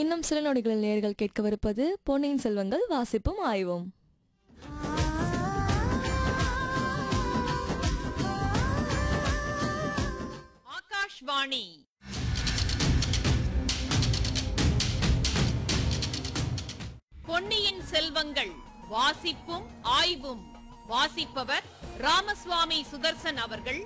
இன்னும் சில நொடிகளில் நேர்கள் கேட்கவிருப்பது பொன்னியின் செல்வங்கள் வாசிப்பும் ஆய்வும் ஆகாஷ்வாணி பொன்னியின் செல்வங்கள் வாசிப்பும் ஆய்வும் வாசிப்பவர் ராமசுவாமி சுதர்சன் அவர்கள்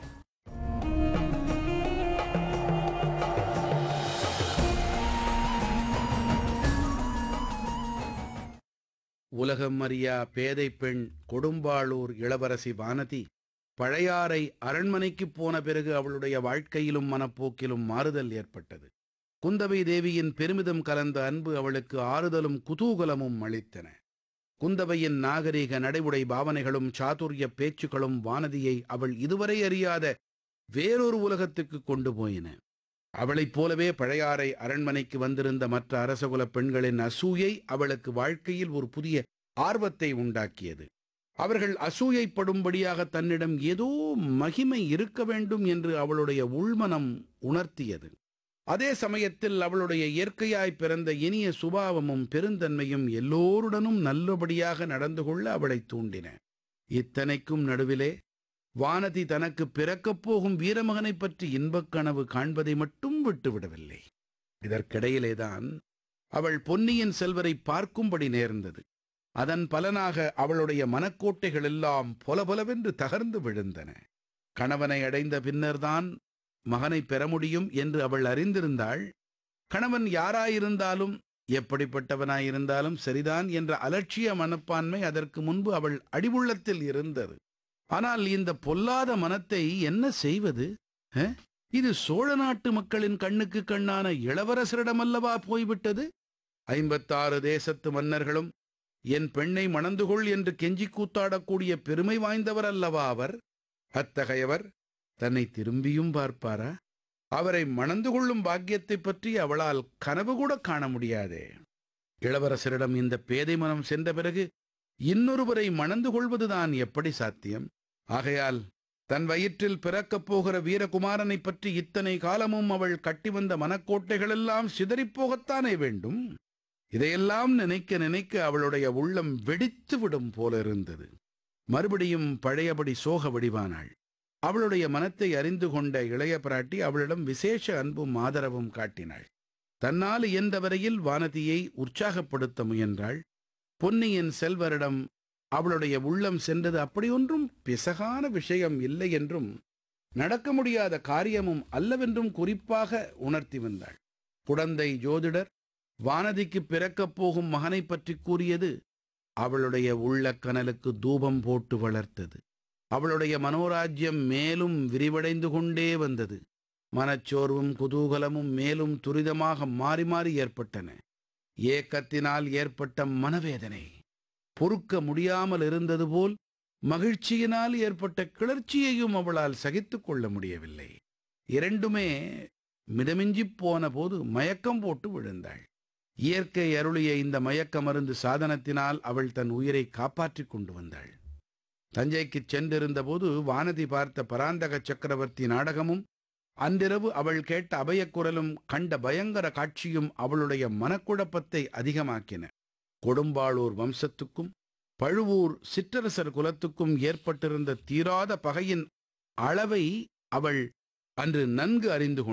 உலகம் அறியா பேதை பெண் கொடும்பாளூர் இளவரசி வானதி பழையாறை அரண்மனைக்குப் போன பிறகு அவளுடைய வாழ்க்கையிலும் மனப்போக்கிலும் மாறுதல் ஏற்பட்டது குந்தவை தேவியின் பெருமிதம் கலந்த அன்பு அவளுக்கு ஆறுதலும் குதூகலமும் அளித்தன குந்தவையின் நாகரிக நடைமுறை பாவனைகளும் சாதுரிய பேச்சுக்களும் வானதியை அவள் இதுவரை அறியாத வேறொரு உலகத்துக்கு கொண்டு போயின அவளைப் போலவே பழையாறை அரண்மனைக்கு வந்திருந்த மற்ற அரசகுலப் பெண்களின் அசூயை அவளுக்கு வாழ்க்கையில் ஒரு புதிய ஆர்வத்தை உண்டாக்கியது அவர்கள் அசூயைப்படும்படியாக தன்னிடம் ஏதோ மகிமை இருக்க வேண்டும் என்று அவளுடைய உள்மனம் உணர்த்தியது அதே சமயத்தில் அவளுடைய இயற்கையாய் பிறந்த இனிய சுபாவமும் பெருந்தன்மையும் எல்லோருடனும் நல்லபடியாக நடந்து கொள்ள அவளைத் தூண்டின இத்தனைக்கும் நடுவிலே வானதி தனக்கு பிறக்கப் போகும் வீரமகனைப் பற்றி இன்பக் கனவு காண்பதை மட்டும் விட்டுவிடவில்லை இதற்கிடையிலேதான் அவள் பொன்னியின் செல்வரை பார்க்கும்படி நேர்ந்தது அதன் பலனாக அவளுடைய மனக்கோட்டைகள் எல்லாம் பொலபொலவென்று தகர்ந்து விழுந்தன கணவனை அடைந்த பின்னர்தான் மகனை பெற முடியும் என்று அவள் அறிந்திருந்தாள் கணவன் யாராயிருந்தாலும் எப்படிப்பட்டவனாயிருந்தாலும் சரிதான் என்ற அலட்சிய மனப்பான்மை அதற்கு முன்பு அவள் அடிவுள்ளத்தில் இருந்தது ஆனால் இந்த பொல்லாத மனத்தை என்ன செய்வது அ? இது சோழ நாட்டு மக்களின் கண்ணுக்கு கண்ணான இளவரசரிடமல்லவா போய்விட்டது ஐம்பத்தாறு தேசத்து மன்னர்களும் என் பெண்ணை மணந்து கொள் என்று கெஞ்சி கூத்தாடக்கூடிய பெருமை வாய்ந்தவர் அல்லவா அவர் அத்தகையவர் தன்னை திரும்பியும் பார்ப்பாரா அவரை மணந்து கொள்ளும் பாக்கியத்தைப் பற்றி அவளால் கனவு கூட காண முடியாதே இளவரசரிடம் இந்த பேதை மனம் சென்ற பிறகு இன்னொருவரை மணந்து கொள்வதுதான் எப்படி சாத்தியம் ஆகையால் தன் வயிற்றில் பிறக்கப் போகிற வீரகுமாரனைப் பற்றி இத்தனை காலமும் அவள் கட்டி வந்த மனக்கோட்டைகளெல்லாம் சிதறிப்போகத்தானே வேண்டும் இதையெல்லாம் நினைக்க நினைக்க அவளுடைய உள்ளம் வெடித்து விடும் போல இருந்தது மறுபடியும் பழையபடி சோக வடிவானாள் அவளுடைய மனத்தை அறிந்து கொண்ட இளைய பிராட்டி அவளிடம் விசேஷ அன்பும் ஆதரவும் காட்டினாள் தன்னால் இயன்றவரையில் வானதியை உற்சாகப்படுத்த முயன்றாள் பொன்னியின் செல்வரிடம் அவளுடைய உள்ளம் சென்றது அப்படியொன்றும் பிசகான விஷயம் இல்லை என்றும் நடக்க முடியாத காரியமும் அல்லவென்றும் குறிப்பாக உணர்த்தி வந்தாள் குடந்தை ஜோதிடர் வானதிக்கு பிறக்கப் போகும் மகனைப் பற்றி கூறியது அவளுடைய உள்ளக்கனலுக்கு தூபம் போட்டு வளர்த்தது அவளுடைய மனோராஜ்யம் மேலும் விரிவடைந்து கொண்டே வந்தது மனச்சோர்வும் குதூகலமும் மேலும் துரிதமாக மாறி மாறி ஏற்பட்டன ஏக்கத்தினால் ஏற்பட்ட மனவேதனை பொறுக்க முடியாமல் இருந்தது போல் மகிழ்ச்சியினால் ஏற்பட்ட கிளர்ச்சியையும் அவளால் சகித்துக் கொள்ள முடியவில்லை இரண்டுமே மிதமிஞ்சிப் போன போது மயக்கம் போட்டு விழுந்தாள் இயற்கை அருளிய இந்த மயக்க மருந்து சாதனத்தினால் அவள் தன் உயிரை காப்பாற்றிக் கொண்டு வந்தாள் தஞ்சைக்குச் சென்றிருந்தபோது வானதி பார்த்த பராந்தக சக்கரவர்த்தி நாடகமும் அன்றிரவு அவள் கேட்ட அபயக்குரலும் கண்ட பயங்கர காட்சியும் அவளுடைய மனக்குழப்பத்தை அதிகமாக்கின கொடும்பாளூர் வம்சத்துக்கும் பழுவூர் சிற்றரசர் குலத்துக்கும் ஏற்பட்டிருந்த தீராத பகையின் அளவை அவள் அன்று நன்கு அறிந்து கொண்டாள்